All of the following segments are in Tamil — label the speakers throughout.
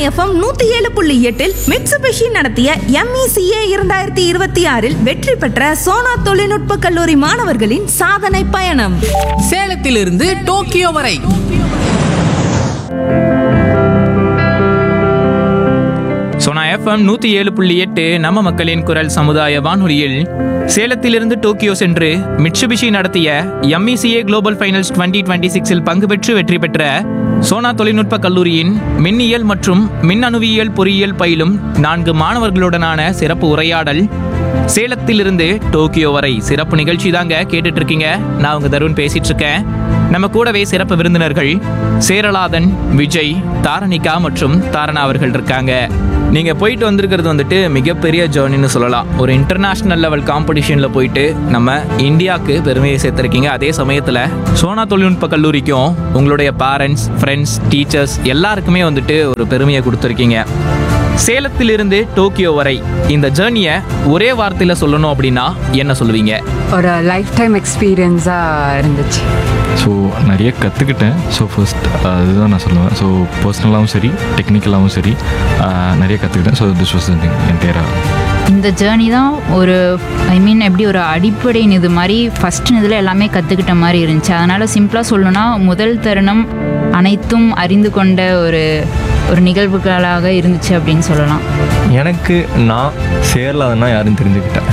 Speaker 1: எஃப்எம் நூத்தி ஏழு புள்ளி எட்டில் மிட்சுபிஷி நடத்திய எம்இசிஏ இரண்டாயிரத்தி இருபத்தி ஆறில் வெற்றி பெற்ற சோனா தொழில்நுட்ப கல்லூரி மாணவர்களின் சாதனை பயணம்
Speaker 2: சேலத்திலிருந்து டோக்கியோ வரை
Speaker 3: சோனா எஃப்எம் நூத்தி ஏழு புள்ளி எட்டு நம்ம மக்களின் குரல் சமுதாய வானொலியில் சேலத்திலிருந்து டோக்கியோ சென்று மிட்சுபிஷி நடத்திய MECA global finals twenty twenty சிக்ஸில் பங்கு பெற்று வெற்றி பெற்ற சோனா தொழில்நுட்ப கல்லூரியின் மின்னியல் மற்றும் மின்னணுவியல் பொறியியல் பயிலும் நான்கு மாணவர்களுடனான சிறப்பு உரையாடல் சேலத்திலிருந்து டோக்கியோ வரை சிறப்பு நிகழ்ச்சி தாங்க கேட்டுட்டு இருக்கீங்க நான் உங்க தருண் பேசிட்டு இருக்கேன் நம்ம கூடவே சிறப்பு விருந்தினர்கள் சேரலாதன் விஜய் தாரணிகா மற்றும் தாரணா அவர்கள் இருக்காங்க நீங்க போயிட்டு வந்திருக்கிறது வந்துட்டு மிகப்பெரிய ஜேர்னின்னு சொல்லலாம் ஒரு இன்டர்நேஷனல் லெவல் காம்படிஷன்ல போயிட்டு நம்ம இந்தியாவுக்கு பெருமையை சேர்த்திருக்கீங்க அதே சமயத்துல சோனா தொழில்நுட்ப கல்லூரிக்கும் உங்களுடைய பேரண்ட்ஸ் ஃப்ரெண்ட்ஸ் டீச்சர்ஸ் எல்லாருக்குமே வந்துட்டு ஒரு பெருமையை கொடுத்துருக்கீங்க சேலத்திலிருந்து டோக்கியோ வரை இந்த ஜேர்னியை ஒரே வார்த்தையில சொல்லணும் அப்படின்னா என்ன சொல்லுவீங்க
Speaker 4: ஒரு லைஃப் டைம் எக்ஸ்பீரியன்ஸாக இருந்துச்சு
Speaker 5: ஸோ நிறைய கற்றுக்கிட்டேன் ஸோ ஃபர்ஸ்ட் அதுதான் நான் சொல்லுவேன் ஸோ பர்சனலாகவும் சரி டெக்னிக்கலாகவும் சரி ஆஹ், நிறைய கற்றுக்கிட்டேன் ஸோ திஸ் வாஸ் திங் என் தேராக
Speaker 6: இந்த ஜேர்னி தான் ஒரு ஐ மீன் எப்படி ஒரு அடிப்படை இது மாதிரி ஃபஸ்ட் இதில் எல்லாமே கற்றுக்கிட்ட மாதிரி இருந்துச்சு அதனால் சிம்பிளாக சொல்லணும்னா முதல் தருணம் அனைத்தும் அறிந்து கொண்ட ஒரு ஒரு நிகழ்வுகளாக இருந்துச்சு அப்படின்னு சொல்லலாம்
Speaker 7: எனக்கு நான் சேரலாதன்னா யாருன்னு தெரிஞ்சுக்கிட்டேன்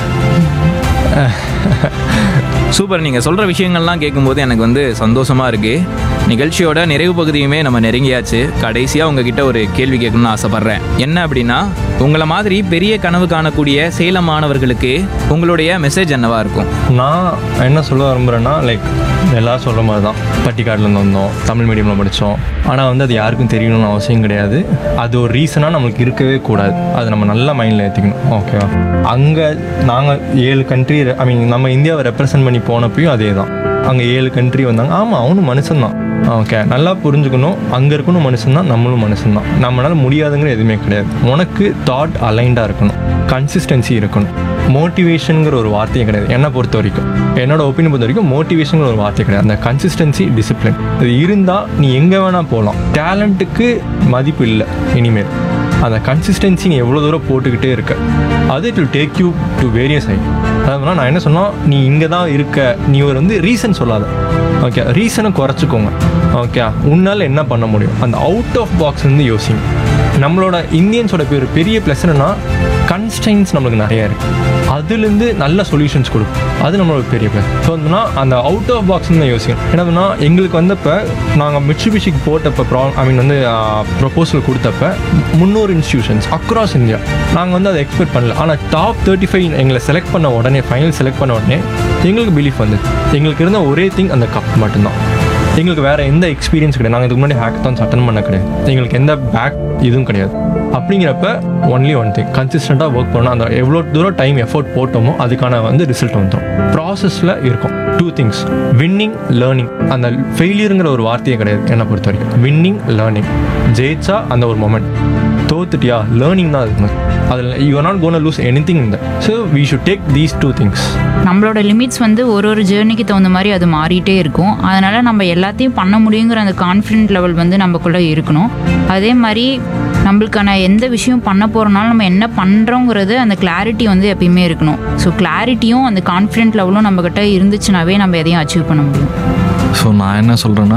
Speaker 3: சூப்பர் நீங்கள் சொல்கிற விஷயங்கள்லாம் கேட்கும்போது எனக்கு வந்து சந்தோஷமாக இருக்குது நிகழ்ச்சியோட நிறைவு பகுதியுமே நம்ம நெருங்கியாச்சு கடைசியாக உங்ககிட்ட ஒரு கேள்வி கேட்கணும்னு ஆசைப்பட்றேன் என்ன அப்படின்னா உங்களை மாதிரி பெரிய கனவு காணக்கூடிய சேலம் மாணவர்களுக்கு உங்களுடைய மெசேஜ் என்னவா இருக்கும்
Speaker 7: நான் என்ன சொல்ல விரும்புகிறேன்னா லைக் எல்லாம் சொல்கிற மாதிரி தான் பட்டிக்காட்டிலேருந்து வந்தோம் தமிழ் மீடியமில் படித்தோம் ஆனால் வந்து அது யாருக்கும் தெரியணும்னு அவசியம் கிடையாது அது ஒரு ரீசனாக நம்மளுக்கு இருக்கவே கூடாது அது நம்ம நல்ல மைண்டில் ஏற்றிக்கணும் ஓகேவா அங்கே நாங்கள் ஏழு கண்ட்ரி ஐ மீன் நம்ம இந்தியாவை ரெப்ரசன்ட் பண்ணி போனப்பையும் அதே தான் அங்கே ஏழு கண்ட்ரி வந்தாங்க ஆமாம் அவனும் மனுஷன்தான் ஓகே நல்லா புரிஞ்சுக்கணும் அங்கே இருக்கணும் மனுஷன்தான் நம்மளும் மனுஷன்தான் நம்மளால முடியாதுங்கிற எதுவுமே கிடையாது உனக்கு தாட் அலைண்டாக இருக்கணும் கன்சிஸ்டன்சி இருக்கணும் மோட்டிவேஷனுங்கிற ஒரு வார்த்தையே கிடையாது என்னை பொறுத்த வரைக்கும் என்னோட ஒப்பீனியன் பொறுத்த வரைக்கும் மோட்டிவேஷன் ஒரு வார்த்தை கிடையாது அந்த கன்சிஸ்டன்சி டிசிப்ளின் இது இருந்தால் நீ எங்கே வேணால் போகலாம் டேலண்ட்டுக்கு மதிப்பு இல்லை இனிமேல் அந்த கன்சிஸ்டன்சி நீ எவ்வளோ தூரம் போட்டுக்கிட்டே இருக்க அது it will take you to various high அதாவது நான் என்ன சொன்னால் நீ இங்கே தான் இருக்க நீ ஒரு வந்து ரீசன் சொல்லாத ஓகே ரீசனை குறைச்சிக்கோங்க ஓகே உன்னால் என்ன பண்ண முடியும் அந்த அவுட் ஆஃப் பாக்ஸ் வந்து யோசிங்க நம்மளோட இந்தியன்ஸோட பேர் பெரிய ப்ளஸ் என்னன்னா கன்ஸ்டைன்ஸ் நம்மளுக்கு நிறைய இருக்கு அதுலேருந்து நல்ல சொல்யூஷன்ஸ் கொடுக்கும் அது நம்மளோட பெரிய ப்ளஸ் ஸோ வந்துன்னா அந்த அவுட் ஆஃப் பாக்ஸ் தான் யோசிக்கணும் என்னதுன்னா எங்களுக்கு வந்தப்போ நாங்கள் மிட்சுபிஷிக்கு போட்டப்போ ப்ரா ஐ மீன் வந்து ப்ரொபோசல் கொடுத்தப்ப முந்நூறு இன்ஸ்டியூஷன்ஸ் அக்ராஸ் இந்தியா நாங்கள் வந்து அதை எக்ஸ்பெக்ட் பண்ணல ஆனால் டாப் தேர்ட்டி ஃபைவ் எங்களை செலக்ட் பண்ண உடனே ஃபைனல் செலக்ட் பண்ண உடனே எங்களுக்கு பிலீஃப் வந்தது எங்களுக்கு இருந்த ஒரே திங் அந்த கப் மட்டும்தான் எங்களுக்கு வேற எந்த எக்ஸ்பீரியன்ஸ் கிடையாது நாங்கள் இதுக்கு முன்னாடி ஹேக்கத்தான்ஸ் அட்டன் பண்ண கிடையாது எங்களுக்கு எந்த பேக் இதுவும் கிடையாது அப்படிங்கிறப்ப ஒன்லி ஒன் திங் கன்சிஸ்டண்ட்டாக ஒர்க் பண்ணணும் அந்த எவ்வளோ தூரம் டைம் எஃபோர்ட் போட்டோமோ அதுக்கான வந்து ரிசல்ட் வந்துடும் ப்ராசஸில் இருக்கும் டூ திங்ஸ் வின்னிங் லேர்னிங் அந்த ஃபெயிலியருங்கிற ஒரு வார்த்தையே கிடையாது என்னை பொறுத்த வரைக்கும் வின்னிங் லேர்னிங் ஜெயிச்சா அந்த ஒரு மொமெண்ட் தோத்துட்டியா லேர்னிங் தான் அது அதில் you are not gonna lose anything இந்த so we should take these two things
Speaker 6: நம்மளோட லிமிட்ஸ் வந்து ஒரு ஒரு ஜேர்னிக்கு தகுந்த மாதிரி அது மாறிட்டே இருக்கும் அதனால் நம்ம எல்லாத்தையும் பண்ண முடியுங்கிற அந்த கான்ஃபிடென்ட் லெவல் வந்து நமக்குள்ளே இருக்கணும் அதே மாதிரி நம்மளுக்கான எந்த விஷயம் பண்ண போகிறனாலும் நம்ம என்ன பண்ணுறோங்கிறது அந்த கிளாரிட்டி வந்து எப்பயுமே இருக்கணும் ஸோ கிளாரிட்டியும் அந்த கான்ஃபிடென்ட் லெவலும் நம்மக்கிட்ட இருந்துச்சுனாவே நம்ம எதையும் அச்சீவ் பண்ண முடியும்
Speaker 5: ஸோ நான் என்ன சொல்கிறேன்னா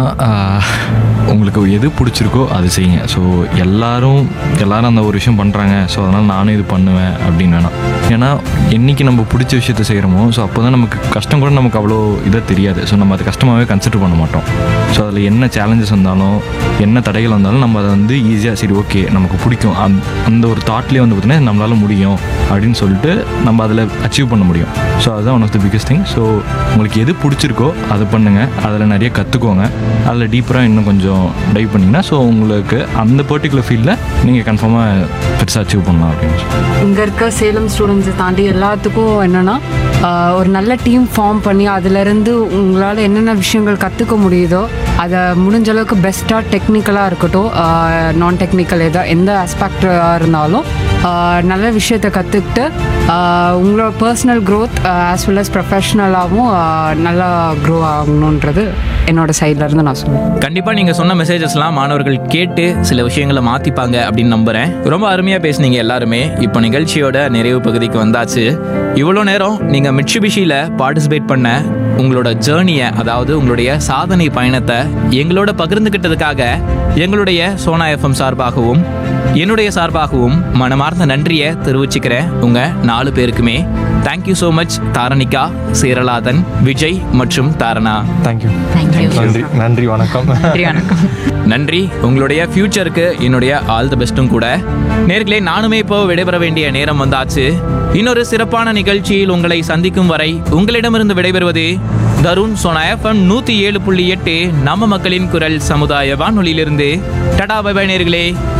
Speaker 5: உங்களுக்கு எது பிடிச்சிருக்கோ அது செய்யுங்க ஸோ எல்லாரும் எல்லாரும் அந்த ஒரு விஷயம் பண்ணுறாங்க ஸோ அதனால் நானும் இது பண்ணுவேன் அப்படின்னு வேணாம் ஏன்னா என்னைக்கு நம்ம பிடிச்ச விஷயத்த செய்கிறோமோ ஸோ அப்போ தான் நமக்கு கஷ்டம் கூட நமக்கு அவ்வளோ இதாக தெரியாது ஸோ நம்ம அது கஷ்டமாகவே கன்சிடர் பண்ண மாட்டோம் ஸோ அதில் என்ன சேலஞ்சஸ் வந்தாலும் என்ன தடைகள் வந்தாலும் நம்ம அதை வந்து ஈஸியாக சரி ஓகே நமக்கு பிடிக்கும் அந்த அந்த ஒரு தாட்லேயே வந்து பார்த்தீங்கன்னா நம்மளால் முடியும் அப்படின்னு சொல்லிட்டு நம்ம அதில் அச்சீவ் பண்ண முடியும் ஸோ அதுதான் one of the biggest thing so உங்களுக்கு எது பிடிச்சிருக்கோ அதை பண்ணுங்கள் அதில் நிறைய கற்றுக்கோங்க அதில் டீப்பராக இன்னும் கொஞ்சம் டைவ் பண்ணிங்கன்னா ஸோ உங்களுக்கு அந்த பர்டிகுலர் ஃபீல்டில் நீங்கள் கன்ஃபார்மாக பெருசாக அச்சீவ் பண்ணலாம் அப்படின்னு சொல்லி
Speaker 4: இங்கே இருக்க சேலம் ஸ்டூடெண்ட்ஸை தாண்டி எல்லாத்துக்கும் என்னென்னா ஒரு நல்ல டீம் ஃபார்ம் பண்ணி அதுலேருந்து உங்களால் என்னென்ன விஷயங்கள் கற்றுக்க முடியுதோ அதை முடிஞ்ச அளவுக்கு பெஸ்ட்டாக டெக்னிக்கலாக இருக்கட்டும் நான் டெக்னிக்கல் எதா எந்த ஆஸ்பெக்டாக இருந்தாலும் ஆஹ் நல்ல விஷயத்தை கற்றுக்கிட்டு உங்களோட personal growth as well as ப்ரொஃபஷ்னலாகவும் நல்லா க்ரோ ஆகணுன்றது என்னோட சைட்ல இருந்து நான் சொல்லுவேன்
Speaker 3: கண்டிப்பா நீங்க சொன்ன மெசேஜஸ்லாம் மாணவர்கள் கேட்டு சில விஷயங்களை மாத்திப்பாங்க அப்படின்னு நம்புறேன் ரொம்ப அருமையா பேசுனீங்க எல்லாருமே இப்போ நிகழ்ச்சியோட நிறைவு பகுதிக்கு வந்தாச்சு இவ்வளோ நேரம் நீங்க மிட்சுபிஷியில பார்ட்டிசிபேட் பண்ண உங்களோட ஜேர்னியை அதாவது உங்களுடைய சாதனை பயணத்தை எங்களோட பகிர்ந்துக்கிட்டதுக்காக எங்களுடைய சோனா எஃப்எம் சார்பாகவும் என்னுடைய சார்பாகவும் மனமார்ந்த நன்றியை தெரிவிச்சுக்கிறேன் உங்க நாலு பேருக்குமே thank you so much Dharanika Cheraladhan Vijay மற்றும் தாரணா
Speaker 7: தேங்க்யூ
Speaker 6: தேங்க்யூ
Speaker 7: நன்றி நன்றி வணக்கம்
Speaker 6: நன்றி வணக்கம்
Speaker 3: நன்றி உங்களுடைய ஃபியூச்சருக்கு என்னுடைய ஆல் தி பெஸ்ட்டும் கூட நேர்களே நானுமே இப்போ விடைபெற வேண்டிய நேரம் வந்தாச்சு இன்னொரு சிறப்பான நிகழ்ச்சியில் உங்களை சந்திக்கும் வரை உங்களிடமிருந்து விடைபெறுவது தருண் சோனா எஃப்எம் நூத்தி ஏழு புள்ளி எட்டு நம்ம மக்களின் குரல் சமுதாய வானொலியிலிருந்து டடா பை பை நேர்களே